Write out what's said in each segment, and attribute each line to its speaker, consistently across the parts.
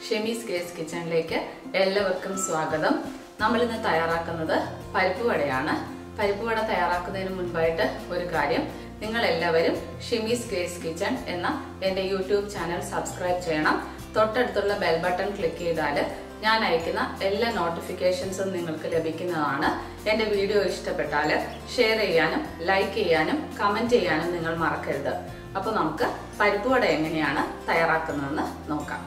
Speaker 1: ഷെമീസ് case കിച്ചണിലേക്ക് എല്ലാവർക്കും സ്വാഗതം നമ്മൾ ഇന്ന് തയ്യാറാക്കുന്നത് പരിപ്പ് വടയാണ് പരിപ്പ് വട തയ്യാറാക്കുന്നതിന് മുൻപായിട്ട് ഒരു കാര്യം നിങ്ങൾ എല്ലാവരും ഷെമീസ് കേസ് കിച്ചൺ എന്ന എൻ്റെ യൂട്യൂബ് ചാനൽ സബ്സ്ക്രൈബ് ചെയ്യണം തൊട്ടടുത്തുള്ള ബെൽ ബട്ടൺ ക്ലിക്ക് ചെയ്താൽ ഞാൻ അയക്കുന്ന എല്ലാ നോട്ടിഫിക്കേഷൻസും നിങ്ങൾക്ക് ലഭിക്കുന്നതാണ് എൻ്റെ വീഡിയോ ഇഷ്ടപ്പെട്ടാൽ ഷെയർ ചെയ്യാനും ലൈക്ക് ചെയ്യാനും കമൻറ്റ് ചെയ്യാനും നിങ്ങൾ മറക്കരുത് അപ്പോൾ നമുക്ക് പരിപ്പ് വട എങ്ങനെയാണ് തയ്യാറാക്കുന്നതെന്ന് നോക്കാം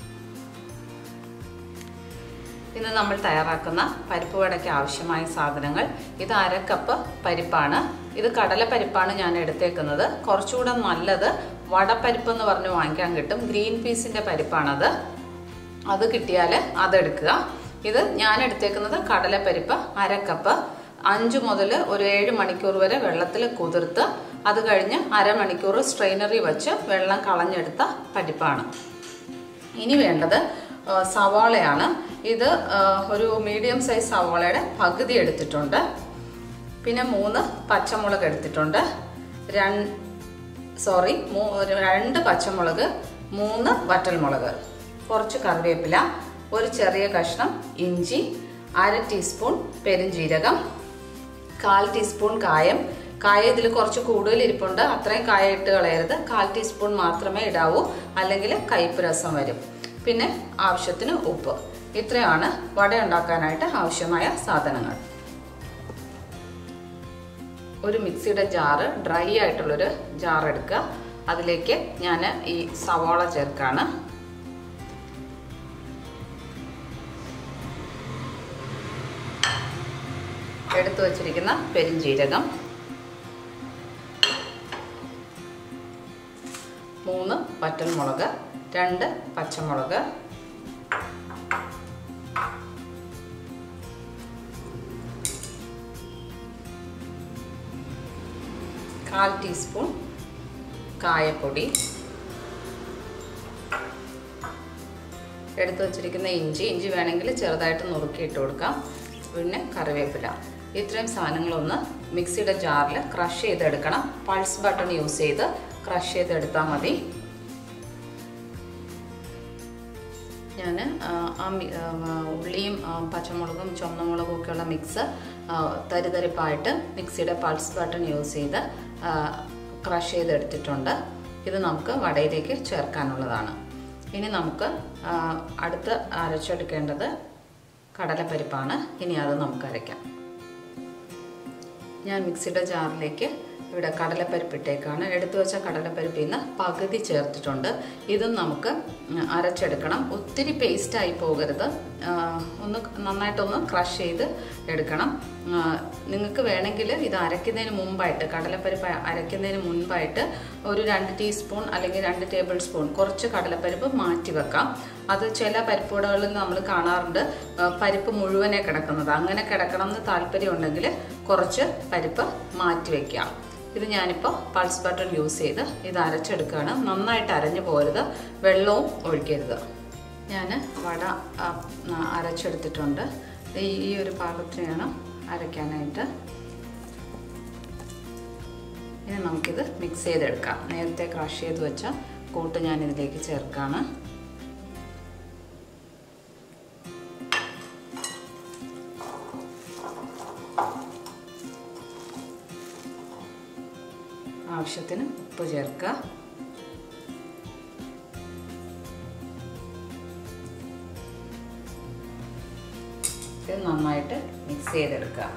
Speaker 1: ഇന്ന് നമ്മൾ തയ്യാറാക്കുന്ന പരിപ്പ് വടയ്ക്ക് ആവശ്യമായ സാധനങ്ങൾ ഇത് അര കപ്പ് പരിപ്പാണ് ഇത് കടലപ്പരിപ്പാണ് ഞാൻ എടുത്തേക്കുന്നത് കുറച്ചുകൂടെ നല്ലത് വടപ്പരിപ്പ് എന്ന് പറഞ്ഞ് വാങ്ങിക്കാൻ കിട്ടും ഗ്രീൻ പീസിൻ്റെ പരിപ്പാണത് അത് കിട്ടിയാൽ അതെടുക്കുക ഇത് ഞാൻ എടുത്തേക്കുന്നത് കടലപ്പരിപ്പ് അര കപ്പ് അഞ്ച് മുതൽ ഒരു ഏഴ് മണിക്കൂർ വരെ വെള്ളത്തിൽ കുതിർത്ത് അത് കഴിഞ്ഞ് അരമണിക്കൂർ സ്ട്രെയിനറി വെച്ച് വെള്ളം കളഞ്ഞെടുത്ത പരിപ്പാണ് ഇനി വേണ്ടത് സവാളയാണ് ഇത് ഒരു മീഡിയം സൈസ് സവാളയുടെ പകുതി എടുത്തിട്ടുണ്ട് പിന്നെ മൂന്ന് പച്ചമുളക് എടുത്തിട്ടുണ്ട് രണ്ട് സോറി രണ്ട് പച്ചമുളക് മൂന്ന് വറ്റൽമുളക് കുറച്ച് കറിവേപ്പില ഒരു ചെറിയ കഷ്ണം ഇഞ്ചി അര ടീസ്പൂൺ പെരുംജീരകം കാൽ ടീസ്പൂൺ കായം കായ ഇതിൽ കുറച്ച് കൂടുതൽ ഇരിപ്പുണ്ട് അത്രയും കായ ഇട്ട് കളയരുത് കാൽ ടീസ്പൂൺ മാത്രമേ ഇടാവൂ അല്ലെങ്കിൽ കയ്പ്പ് രസം വരും പിന്നെ ആവശ്യത്തിന് ഉപ്പ് ഇത്രയാണ് വട ഉണ്ടാക്കാനായിട്ട് ആവശ്യമായ സാധനങ്ങൾ ഒരു മിക്സിയുടെ ജാറ് ഡ്രൈ ആയിട്ടുള്ളൊരു ജാർ എടുക്കുക അതിലേക്ക് ഞാൻ ഈ സവാള ചേർക്കാണ് എടുത്തു വച്ചിരിക്കുന്ന പെരിഞ്ജീരകം മൂന്ന് വറ്റൽമുളക് രണ്ട് പച്ചമുളക് കാൽ ടീസ്പൂൺ കായപ്പൊടി എടുത്തു വച്ചിരിക്കുന്ന ഇഞ്ചി ഇഞ്ചി വേണമെങ്കിൽ ചെറുതായിട്ട് നുറുക്കി ഇട്ട് കൊടുക്കാം പിന്നെ കറിവേപ്പില ഇത്രയും സാധനങ്ങളൊന്ന് മിക്സിയുടെ ജാറിൽ ക്രഷ് ചെയ്തെടുക്കണം പൾസ് ബട്ടൺ യൂസ് ചെയ്ത് ക്രഷ് ചെയ്തെടുത്താൽ മതി ഞാൻ ആ ഉള്ളിയും പച്ചമുളകും ചുവന്നമുളകും ഒക്കെയുള്ള മിക്സ് തരിതരിപ്പായിട്ട് മിക്സിയുടെ പൾസ് ബട്ടൺ യൂസ് ചെയ്ത് ക്രഷ് ചെയ്തെടുത്തിട്ടുണ്ട് ഇത് നമുക്ക് വടയിലേക്ക് ചേർക്കാനുള്ളതാണ് ഇനി നമുക്ക് അടുത്ത് അരച്ചെടുക്കേണ്ടത് കടലപ്പരിപ്പാണ് ഇനി അത് നമുക്ക് അരയ്ക്കാം ഞാൻ മിക്സിയുടെ ജാറിലേക്ക് ഇവിടെ കടലപ്പരിപ്പ് ഇട്ടേക്കാണ് എടുത്തു വെച്ച കടലപ്പരിപ്പിൽ നിന്ന് പകുതി ചേർത്തിട്ടുണ്ട് ഇതും നമുക്ക് അരച്ചെടുക്കണം ഒത്തിരി പേസ്റ്റായി പോകരുത് ഒന്ന് നന്നായിട്ടൊന്ന് ക്രഷ് ചെയ്ത് എടുക്കണം നിങ്ങൾക്ക് വേണമെങ്കിൽ ഇത് അരയ്ക്കുന്നതിന് മുമ്പായിട്ട് കടലപ്പരിപ്പ് അരയ്ക്കുന്നതിന് മുൻപായിട്ട് ഒരു രണ്ട് ടീസ്പൂൺ അല്ലെങ്കിൽ രണ്ട് ടേബിൾ സ്പൂൺ കുറച്ച് കടലപ്പരിപ്പ് മാറ്റി വെക്കാം അത് ചില പരിപ്പുവടകളിൽ നമ്മൾ കാണാറുണ്ട് പരിപ്പ് മുഴുവനെ കിടക്കുന്നത് അങ്ങനെ കിടക്കണം എന്ന് താല്പര്യമുണ്ടെങ്കിൽ കുറച്ച് പരിപ്പ് മാറ്റി വയ്ക്കാം ഇത് ഞാനിപ്പോൾ പൾസ് ബട്ടൺ യൂസ് ചെയ്ത് ഇത് അരച്ചെടുക്കുകയാണ് നന്നായിട്ട് അരഞ്ഞു പോരുത് വെള്ളവും ഒഴിക്കരുത് ഞാൻ വട അരച്ചെടുത്തിട്ടുണ്ട് ഈ ഒരു പാകത്തിന് വേണം അരയ്ക്കാനായിട്ട് ഇനി നമുക്കിത് മിക്സ് ചെയ്തെടുക്കാം നേരത്തെ ക്രഷ് ചെയ്ത് വെച്ച കൂട്ട് ഞാൻ ഇതിലേക്ക് ചേർക്കാണ് ആവശ്യത്തിന് ഉപ്പ് ചേർക്കുക ഇത് നന്നായിട്ട് മിക്സ് ചെയ്തെടുക്കുക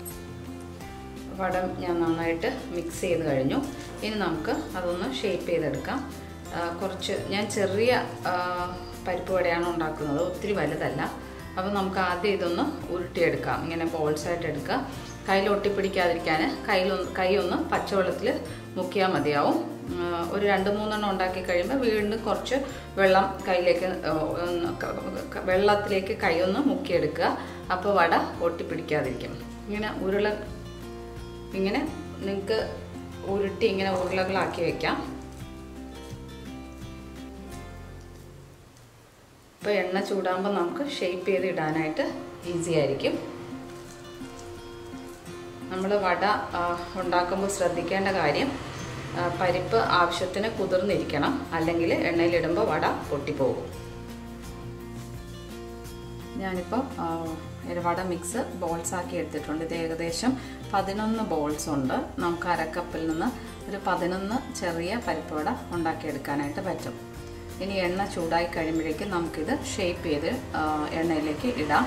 Speaker 1: വടം ഞാൻ നന്നായിട്ട് മിക്സ് ചെയ്ത് കഴിഞ്ഞു ഇനി നമുക്ക് അതൊന്ന് ഷേപ്പ് ചെയ്തെടുക്കാം കുറച്ച് ഞാൻ ചെറിയ പരിപ്പ് വടയാണ് ഉണ്ടാക്കുന്നത് ഒത്തിരി വലുതല്ല അപ്പോൾ നമുക്ക് ആദ്യം ഇതൊന്ന് ഉരുട്ടിയെടുക്കാം ഇങ്ങനെ ബോൾസായിട്ട് എടുക്കുക കയ്യിൽ ഒട്ടിപ്പിടിക്കാതിരിക്കാൻ കയ്യിൽ കൈ ഒന്ന് പച്ചവെള്ളത്തിൽ മുക്കിയാൽ മതിയാവും ഒരു രണ്ട് മൂന്നെണ്ണം ഉണ്ടാക്കി കഴിയുമ്പോൾ വീണ്ടും കുറച്ച് വെള്ളം കയ്യിലേക്ക് വെള്ളത്തിലേക്ക് കൈ ഒന്ന് മുക്കിയെടുക്കുക അപ്പോൾ വട ഒട്ടിപ്പിടിക്കാതിരിക്കും ഇങ്ങനെ ഉരുള ഇങ്ങനെ നിങ്ങൾക്ക് ഉരുട്ടി ഇങ്ങനെ ഉരുളകളാക്കി വെക്കാം ഇപ്പോൾ എണ്ണ ചൂടാകുമ്പോൾ നമുക്ക് ഷേപ്പ് ചെയ്ത് ഇടാനായിട്ട് ഈസി ആയിരിക്കും നമ്മൾ വട ഉണ്ടാക്കുമ്പോൾ ശ്രദ്ധിക്കേണ്ട കാര്യം പരിപ്പ് ആവശ്യത്തിന് കുതിർന്നിരിക്കണം അല്ലെങ്കിൽ എണ്ണയിലിടുമ്പോൾ വട പൊട്ടിപ്പോകും ഞാനിപ്പോൾ വട മിക്സ് ബോൾസ് ആക്കി എടുത്തിട്ടുണ്ട് ഇത് ഏകദേശം പതിനൊന്ന് ബോൾസ് ഉണ്ട് നമുക്ക് അരക്കപ്പിൽ നിന്ന് ഒരു പതിനൊന്ന് ചെറിയ പരിപ്പ് വട ഉണ്ടാക്കിയെടുക്കാനായിട്ട് പറ്റും ഇനി എണ്ണ ചൂടായി കഴിയുമ്പോഴേക്കും നമുക്കിത് ഷേപ്പ് ചെയ്ത് ആ, എണ്ണയിലേക്ക് ഇടാം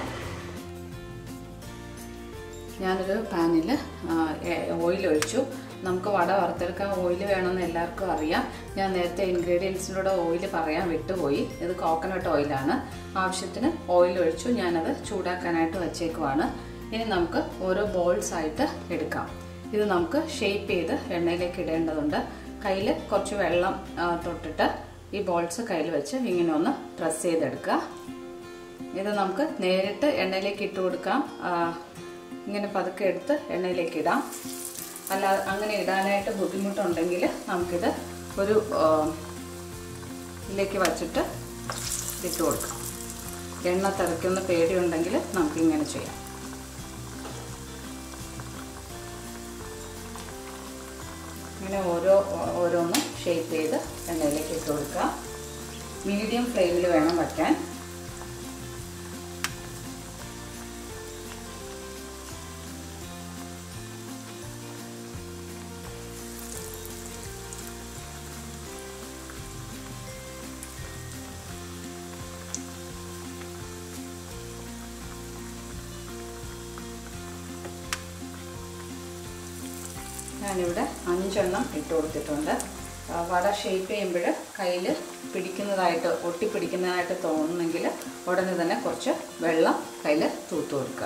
Speaker 1: ഞാനൊരു പാനിൽ ഓയിൽ ഒഴിച്ചു നമുക്ക് വട വറുത്തെടുക്കാൻ ഓയിൽ വേണമെന്ന് എല്ലാവർക്കും അറിയാം ഞാൻ നേരത്തെ ഇൻഗ്രീഡിയൻസിൻ്റെ ഓയിൽ പറയാൻ വിട്ടുപോയി ഇത് കോക്കനട്ട് ഓയിലാണ് ആവശ്യത്തിന് ഓയിൽ ഒഴിച്ചു ഞാനത് ചൂടാക്കാനായിട്ട് വച്ചേക്കുവാണ് ഇനി നമുക്ക് ഓരോ ബോൾസ് ആയിട്ട് എടുക്കാം ഇത് നമുക്ക് ഷേപ്പ് ചെയ്ത് എണ്ണയിലേക്ക് ഇടേണ്ടതുണ്ട് കയ്യിൽ കുറച്ച് വെള്ളം ആ, തൊട്ടിട്ട് ഈ ബോൾസ് കയ്യിൽ വെച്ച് ഇങ്ങനെ ഒന്ന് പ്രസ് ചെയ്തെടുക്കുക ഇത് നമുക്ക് നേരിട്ട് എണ്ണയിലേക്ക് ഇട്ട് കൊടുക്കാം ആ, ഇങ്ങനെ പതുക്കെ എടുത്ത് എണ്ണയിലേക്ക് ഇടാം അല്ല അങ്ങനെ ഇടാനായിട്ട് ബുദ്ധിമുട്ടുണ്ടെങ്കിൽ നമുക്കിത് ഒരു ആ, ഇതിലേക്ക് വച്ചിട്ട് ഇട്ട് കൊടുക്കാം എണ്ണ തെറിക്കുന്ന പേടിയുണ്ടെങ്കിൽ നമുക്കിങ്ങനെ ചെയ്യാം ഇങ്ങനെ ഓരോ ഓരോന്ന് ഷേപ്പ് ചെയ്ത് എണ്ണയിലേക്ക് ഇട്ട് കൊടുക്കുക മീഡിയം ഫ്ലെയിമിൽ വേണം വയ്ക്കാൻ ഞാനിവിടെ അഞ്ചെണ്ണം ഇട്ട് കൊടുത്തിട്ടുണ്ട് ആ, വട ഷേപ്പ് ചെയ്യുമ്പോൾ കയ്യിൽ പിടിക്കുന്നതായിട്ട് ഒട്ടിപ്പിടിക്കുന്നതായിട്ട് തോന്നുന്നെങ്കിൽ ഉടനെ തന്നെ കുറച്ച് വെള്ളം കയ്യിൽ തൂത്ത് കൊടുക്കുക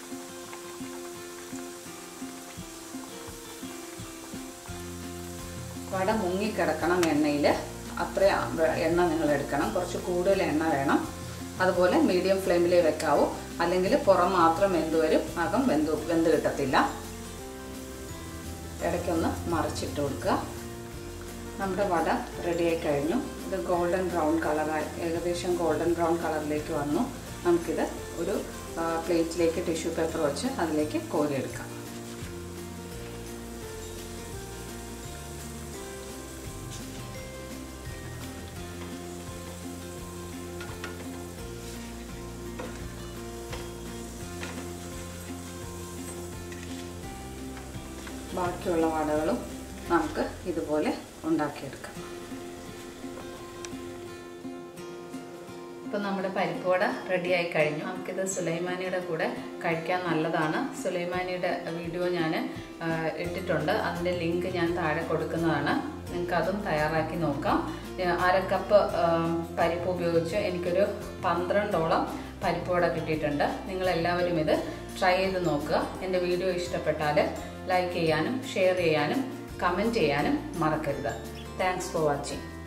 Speaker 1: വട മുങ്ങിക്കിടക്കണം എണ്ണയിൽ അത്ര എണ്ണ നിങ്ങൾ എടുക്കണം കുറച്ച് കൂടുതൽ എണ്ണ വേണം അതുപോലെ മീഡിയം ഫ്ലെയിമിലേ വെക്കാവൂ അല്ലെങ്കിൽ പുറം മാത്രം വെന്ത് വരും അകം വെന്ത് വെന്ത് കിട്ടത്തില്ല ഇടയ്ക്കൊന്ന് മറിച്ചിട്ട് കൊടുക്കുക നമ്മുടെ വട റെഡിയായി കഴിഞ്ഞു ഇത് ഗോൾഡൻ ബ്രൗൺ കളറായി ഏകദേശം ഗോൾഡൻ ബ്രൗൺ കളറിലേക്ക് വന്നു നമുക്കിത് ഒരു ആ, പ്ലേറ്റിലേക്ക് ടിഷ്യൂ പേപ്പർ വെച്ച് അതിലേക്ക് കോരിയെടുക്കാം ബാക്കിയുള്ള വടകളും നമുക്ക് ഇതുപോലെ ഉണ്ടാക്കിയെടുക്കാം ഇപ്പം നമ്മുടെ പരിപ്പോട റെഡിയായി കഴിഞ്ഞു നമുക്കിത് സുലൈമാനിയുടെ കൂടെ കഴിക്കാൻ നല്ലതാണ് സുലൈമാനിയുടെ വീഡിയോ ഞാൻ ഇട്ടിട്ടുണ്ട് അതിൻ്റെ ലിങ്ക് ഞാൻ താഴെ കൊടുക്കുന്നതാണ് നിങ്ങൾക്ക് അതും തയ്യാറാക്കി നോക്കാം ഞാൻ അര കപ്പ് ആ, പരിപ്പ് ഉപയോഗിച്ച് എനിക്കൊരു പന്ത്രണ്ടോളം പരിപ്പോട കിട്ടിയിട്ടുണ്ട് നിങ്ങളെല്ലാവരും ഇത് ട്രൈ ചെയ്ത് നോക്കുക എൻ്റെ വീഡിയോ ഇഷ്ടപ്പെട്ടാൽ ലൈക്ക് ചെയ്യാനും ഷെയർ ചെയ്യാനും കമൻറ്റ് ചെയ്യാനും മറക്കരുത് താങ്ക്സ് ഫോർ വാച്ചിങ്